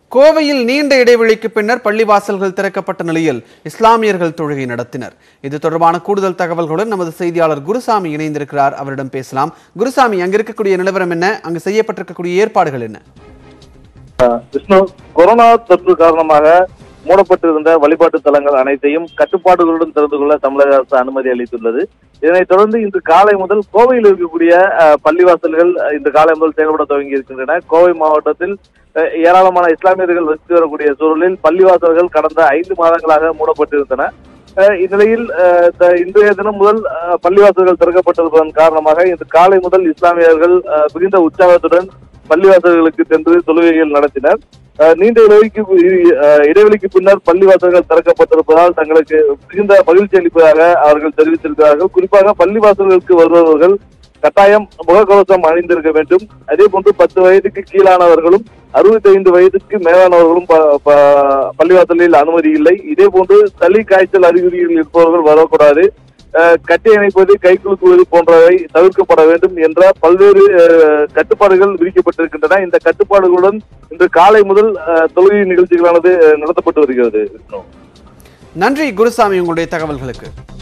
கோவையில் நீண்ட இடைவெளிக்கு பின்னர் பள்ளிவாசல்கள் திறக்கப்பட்ட நிலையில் இஸ்லாமியர்கள் தொழுகை நடத்தினர் இது தொடர்பான கூடுதல் தகவல்களுடன் நமது செய்தியாளர் குருசாமி இணைந்திருக்கிறார் அவரிடம் பேசலாம் குருசாமி அங்க இருக்கக்கூடிய நிலவரம் என்ன அங்கு செய்யப்பட்டிருக்கக்கூடிய ஏற்பாடுகள் என்ன விஷ்ணு கொரோனா தொற்று காரணமாக மூடப்பட்டிருந்த வழிபாட்டு தலங்கள் அனைத்தையும் கட்டுப்பாடுகளுடன் திறந்து கொள்ள தமிழக அரசு அனுமதி அளித்துள்ளது இதனைத் தொடர்ந்து இன்று காலை முதல் கோவையில் இருக்கக்கூடிய அஹ், பள்ளிவாசல்கள் அஹ், இன்று காலை முதல் செயல்பட துவங்கி இருக்கின்றன கோவை மாவட்டத்தில் அஹ், ஏராளமான இஸ்லாமியர்கள் வசித்து வரக்கூடிய சூழலில் பள்ளிவாசல்கள் கடந்த ஐந்து மாதங்களாக மூடப்பட்டிருந்தன அஹ், இந்நிலையில் அஹ், த- இன்றைய தினம் முதல் அஹ், பள்ளிவாசல்கள் திறக்கப்பட்டிருப்பதன் காரணமாக இன்று காலை முதல் இஸ்லாமியர்கள் அஹ், மிகுந்த உற்சாகத்துடன் பள்ளிவாசல்களுக்கு சென்று தொழுகைகள் நடத்தினர் அஹ், நீண்ட இடைவெளிக்கு அஹ், இடைவெளிக்கு பின்னர் பள்ளிவாசல்கள் திறக்கப்பட்டிருப்பதால் தங்களுக்கு மிகுந்த மகிழ்ச்சி அளிப்பதாக அவர்கள் தெரிவித்திருக்கிறார்கள் குறிப்பாக பள்ளிவாசல்களுக்கு வருபவர்கள் கட்டாயம் முகக்கவசம் அணிந்திருக்க வேண்டும் அதே போன்று பத்து வயதுக்கு கீழானவர்களும் அறுபத்தி ஐந்து வயதுக்கு மேலானவர்களும் ப- ப- பள்ளிவாசலில் அனுமதி இல்லை இதே போன்று சளி காய்ச்சல் அறிகுறிகள் இருப்பவர்கள் வரக்கூடாது அஹ், கட்டி இணைப்பது கை குலுக்குவது போன்றவை தவிர்க்கப்பட வேண்டும் என்ற பல்வேறு அஹ், கட்டுப்பாடுகள் விதிக்கப்பட்டிருக்கின்றன இந்த கட்டுப்பாடுகளுடன் இன்று காலை முதல் அஹ், தொழுகை நிகழ்ச்சிகளானது அஹ், நடத்தப்பட்டு வருகிறது விஷ்ணு. நன்றி குருசாமி உங்களுடைய தகவல்களுக்கு